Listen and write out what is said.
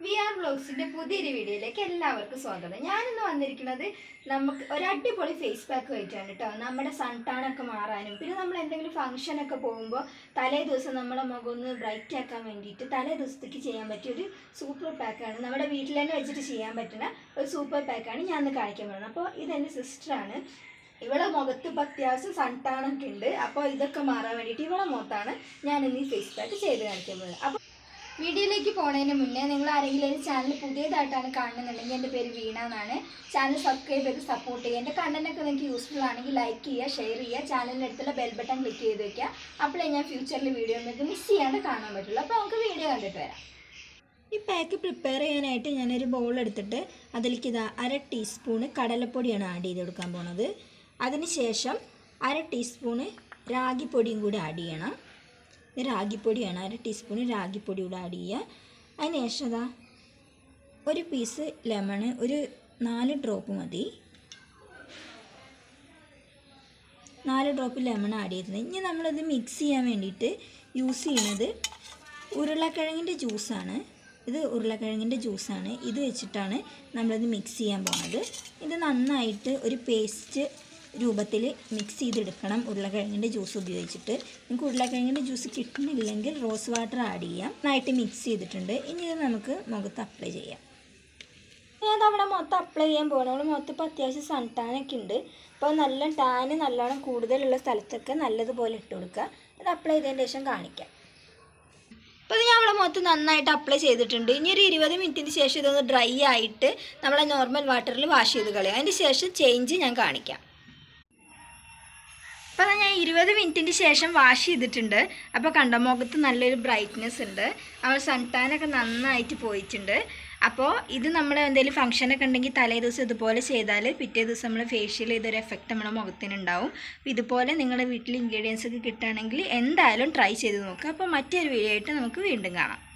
V R ബ്ലോഗ്സിന്റെ പുതിയൊരു വീഡിയോയിലേക്ക് എല്ലാവർക്കും സ്വാഗതം ഞാനിന്ന് വന്നിരിക്കുന്നത് നമുക്ക് ഒരു അടിപൊളി ഫേസ് പാക്ക് ആയിട്ടാണ് കേട്ടോ നമ്മുടെ സൺടാണൊക്കെ മാറാനും പിന്നെ നമ്മൾ എന്തെങ്കിലും ഫംഗ്ഷനൊക്കെ പോകുമ്പോൾ തലേ ദിവസം നമ്മളെ മുഖം ഒന്ന് ബ്രൈറ്റ് ആക്കാൻ വേണ്ടിയിട്ട് തലേ ദിവസത്തേക്ക് ചെയ്യാൻ പറ്റിയ ഒരു സൂപ്പർ പാക്കാണ് നമ്മുടെ വീട്ടിൽ തന്നെ വെച്ചിട്ട് ചെയ്യാൻ പറ്റുന്ന ഒരു സൂപ്പർ പാക്കാണ് ഞാൻ ഇന്ന് കാണിക്കാൻ പോകുന്നത് അപ്പോൾ ഇതെൻ്റെ സിസ്റ്ററാണ് ഇവളെ മുഖത്ത് ഇപ്പം അത്യാവശ്യം സൺടാണൊക്കെ ഉണ്ട് അപ്പോൾ ഇതൊക്കെ മാറാൻ വേണ്ടിയിട്ട് ഇവളെ മുഖത്താണ് ഞാൻ ഇന്ന് ഈ ഫേസ് പാക്ക് ചെയ്ത് കാണിക്കാൻ പോകുന്നത് അപ്പോൾ വീഡിയോയിലേക്ക് പോണതിന് മുന്നേ നിങ്ങൾ ആരെങ്കിലും ഒരു ചാനൽ പുതിയതായിട്ടാണ് കാണുന്നുണ്ടെങ്കിൽ എൻ്റെ പേര് വീണ എന്നാണ് ചാനൽ സബ്സ്ക്രൈബ് ചെയ്ത് സപ്പോർട്ട് ചെയ്യുക എൻ്റെ കണ്ടൻറ്റൊക്കെ നിങ്ങൾക്ക് യൂസ്ഫുൾ ആണെങ്കിൽ ലൈക്ക് ചെയ്യുക ഷെയർ ചെയ്യുക ചാനലിൻ്റെ അടുത്തുള്ള ബെൽ ബട്ടൺ ക്ലിക്ക് ചെയ്ത് വെക്കുക അപ്പോഴേ ഞാൻ ഫ്യൂച്ചറിൽ വീഡിയോ നിങ്ങൾക്ക് മിസ് ചെയ്യാണ്ട് കാണാൻ പറ്റുള്ളൂ അപ്പോൾ നമുക്ക് വീഡിയോ കണ്ടിട്ട് വരാം ഈ പാക്ക് പ്രിപ്പയർ ചെയ്യാനായിട്ട് ഞാനൊരു ബൗൾ എടുത്തിട്ട് അതിലേക്ക് ഇതാ അര ടീസ്പൂണ് കടലപ്പൊടിയാണ് ആഡ് ചെയ്ത് കൊടുക്കാൻ പോണത് അതിനുശേഷം അര ടീസ്പൂണ് രാഗിപ്പൊടിയും കൂടി ആഡ് ചെയ്യണം ഇത് രാഗിപ്പൊടിയാണ് അര ടീസ്പൂൺ രാഗിപ്പൊടി കൂടെ ആഡ് ചെയ്യുക അതിന് ശേഷം അതാ ഒരു പീസ് ലെമണ് ഒരു നാല് ഡ്രോപ്പ് മതി നാല് ഡ്രോപ്പ് ലെമൺ ആഡ് ചെയ്തത് ഇനി നമ്മളത് മിക്സ് ചെയ്യാൻ വേണ്ടിയിട്ട് യൂസ് ചെയ്യുന്നത് ഉരുളക്കിഴങ്ങിൻ്റെ ജ്യൂസാണ് ഇത് ഉരുളക്കിഴങ്ങിൻ്റെ ജ്യൂസാണ് ഇത് വെച്ചിട്ടാണ് നമ്മളത് മിക്സ് ചെയ്യാൻ പോകുന്നത് ഇത് നന്നായിട്ട് ഒരു പേസ്റ്റ് രൂപത്തിൽ മിക്സ് ചെയ്തെടുക്കണം ഉരുളക്കിഴങ്ങിൻ്റെ ജ്യൂസ് ഉപയോഗിച്ചിട്ട് നിങ്ങൾക്ക് ഉരുളക്കിഴങ്ങിൻ്റെ ജ്യൂസ് കിട്ടുന്നില്ലെങ്കിൽ റോസ് വാട്ടർ ആഡ് ചെയ്യാം നന്നായിട്ട് മിക്സ് ചെയ്തിട്ടുണ്ട് ഇനി ഇത് നമുക്ക് മുഖത്ത് അപ്ലൈ ചെയ്യാം ഞാൻ അവിടെ മൊത്തം അപ്ലൈ ചെയ്യാൻ പോകണം നമ്മൾ മൊത്തം ഇപ്പോൾ അത്യാവശ്യം സൺ ടാനൊക്കെ ഉണ്ട് അപ്പോൾ നല്ല ടാന് നല്ലോണം കൂടുതലുള്ള സ്ഥലത്തൊക്കെ നല്ലതുപോലെ ഇട്ട് കൊടുക്കുക ഇത് അപ്ലൈ ചെയ്തതിന് ശേഷം കാണിക്കാം അപ്പോൾ ഇത് ഞാൻ അവിടെ മൊത്തം നന്നായിട്ട് അപ്ലൈ ചെയ്തിട്ടുണ്ട് ഇനി ഒരു ഇരുപത് മിനിറ്റിന് ശേഷം ഇതൊന്ന് ഡ്രൈ ആയിട്ട് നമ്മളെ നോർമൽ വാട്ടറിൽ വാഷ് ചെയ്ത് കളയാം അതിന് ശേഷം ചേഞ്ച് ഞാൻ കാണിക്കാം അപ്പോൾ ഞാൻ ഇരുപത് മിനിറ്റിന് ശേഷം വാഷ് ചെയ്തിട്ടുണ്ട് അപ്പോൾ കണ്ട മുഖത്ത് നല്ലൊരു ബ്രൈറ്റ്നെസ് ഉണ്ട് അവൾ സൺടാനൊക്കെ നന്നായിട്ട് പോയിട്ടുണ്ട് അപ്പോൾ ഇത് നമ്മൾ എന്തെങ്കിലും ഫംഗ്ഷനൊക്കെ ഉണ്ടെങ്കിൽ തലേ ദിവസം ഇതുപോലെ ചെയ്താൽ പിറ്റേ ദിവസം നമ്മൾ ഫേഷ്യൽ ചെയ്തൊരു എഫക്റ്റ് നമ്മുടെ മുഖത്തിനുണ്ടാവും അപ്പോൾ ഇതുപോലെ നിങ്ങളുടെ വീട്ടിൽ ഇൻഗ്രീഡിയൻസ് ഒക്കെ കിട്ടുകയാണെങ്കിൽ എന്തായാലും ട്രൈ ചെയ്ത് നോക്കുക അപ്പോൾ മറ്റൊരു വീഡിയോ ആയിട്ട് നമുക്ക് വീണ്ടും കാണാം